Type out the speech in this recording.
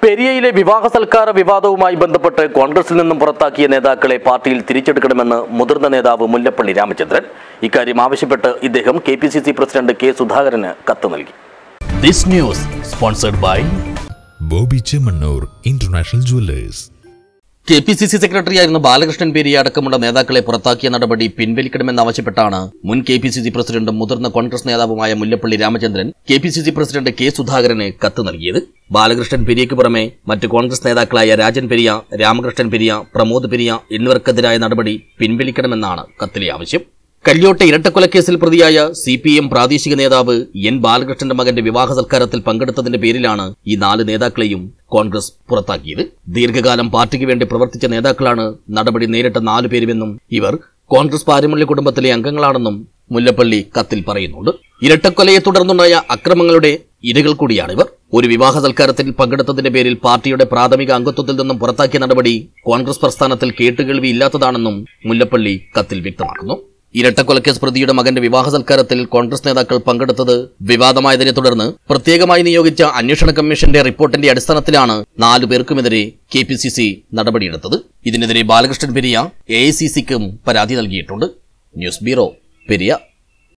പെരിയയിലെ വിവാഹ സൽക്കാര വിവാദവുമായി ബന്ധപ്പെട്ട് കോൺഗ്രസിൽ നിന്നും പുറത്താക്കിയ നേതാക്കളെ പാർട്ടിയിൽ തിരിച്ചെടുക്കണമെന്ന് മുതിർന്ന നേതാവ് മുല്ലപ്പള്ളി രാമചന്ദ്രൻ ഇക്കാര്യം ആവശ്യപ്പെട്ട് ഇദ്ദേഹം K P C C president K സുധാകരന് കത്ത് നൽകി this news sponsored by Boby Chemmanur international jewellers K P C C സെക്രട്ടറിയായിരുന്ന ബാലകൃഷ്ണൻ പേരിയ അടക്കമുള്ള നേതാക്കളെ പുറത്താക്കിയ നടപടി പിൻവലിക്കണമെന്നാവശ്യപ്പെട്ടാണ് മുൻ കെ പി സി സി പ്രസിഡന്റും മുതിർന്ന കോൺഗ്രസ് നേതാവുമായ Mullappally Ramachandran K P C C president K സുധാകരന് കത്ത് നൽകിയത് ബാലകൃഷ്ണൻ പെരിയയ്ക്ക് പുറമെ മറ്റ് കോൺഗ്രസ് നേതാക്കളായ രാജൻ പെരിയ രാമകൃഷ്ണൻ പെരിയ പ്രമോദ് പെരിയ എന്നിവർക്കെതിരായ നടപടി പിൻവലിക്കണമെന്നാണ് കത്തിലെ ആവശ്യം കല്യോട്ടെ ഇരട്ടക്കൊലക്കേസിൽ പ്രതിയായ സി പി എം പ്രാദേശിക നേതാവ് എൻ ബാലകൃഷ്ണന്റെ മകന്റെ വിവാഹ സൽക്കാരത്തിൽ പങ്കെടുത്തതിന്റെ പേരിലാണ് ഈ നാല് നേതാക്കളെയും കോൺഗ്രസ് പുറത്താക്കിയത് ദീർഘകാലം പാർട്ടിക്ക് വേണ്ടി പ്രവർത്തിച്ച നേതാക്കളാണ് നടപടി നേരിട്ട നാലു പേരുമെന്നും ഇവർ കോൺഗ്രസ് പാരമ്പര്യ കുടുംബത്തിലെ അംഗങ്ങളാണെന്നും മുല്ലപ്പള്ളി കത്തിൽ പറയുന്നുണ്ട് ഇരട്ടക്കൊലയെ തുടർന്നുണ്ടായ അക്രമങ്ങളുടെ ഇരകൾ കൂടിയാണിവർ ഒരു വിവാഹ സൽക്കാരത്തിൽ പങ്കെടുത്തതിന്റെ പേരിൽ പാർട്ടിയുടെ പ്രാഥമിക അംഗത്വത്തിൽ നിന്നും പുറത്താക്കിയ നടപടി കോൺഗ്രസ് പ്രസ്ഥാനത്തിൽ കേട്ടുകേൾവി ഇല്ലാത്തതാണെന്നും മുല്ലപ്പള്ളി കത്തിൽ വ്യക്തമാക്കുന്നു ഇരട്ടക്കൊലക്കേസ് പ്രതിയുടെ മകന്റെ വിവാഹ സൽക്കാരത്തിൽ കോൺഗ്രസ് നേതാക്കൾ പങ്കെടുത്തത് വിവാദമായതിനെ തുടർന്ന് പ്രത്യേകമായി നിയോഗിച്ച അന്വേഷണ കമ്മീഷന്റെ റിപ്പോർട്ടിന്റെ അടിസ്ഥാനത്തിലാണ് നാലു പേർക്കുമെതിരെ കെ പി സി സി നടപടിയെടുത്തത് ഇതിനെതിരെ Balakrishnan Periya A I C സിക്കും പരാതി നൽകിയിട്ടുണ്ട് ന്യൂസ് ബ്യൂറോ പെരിയ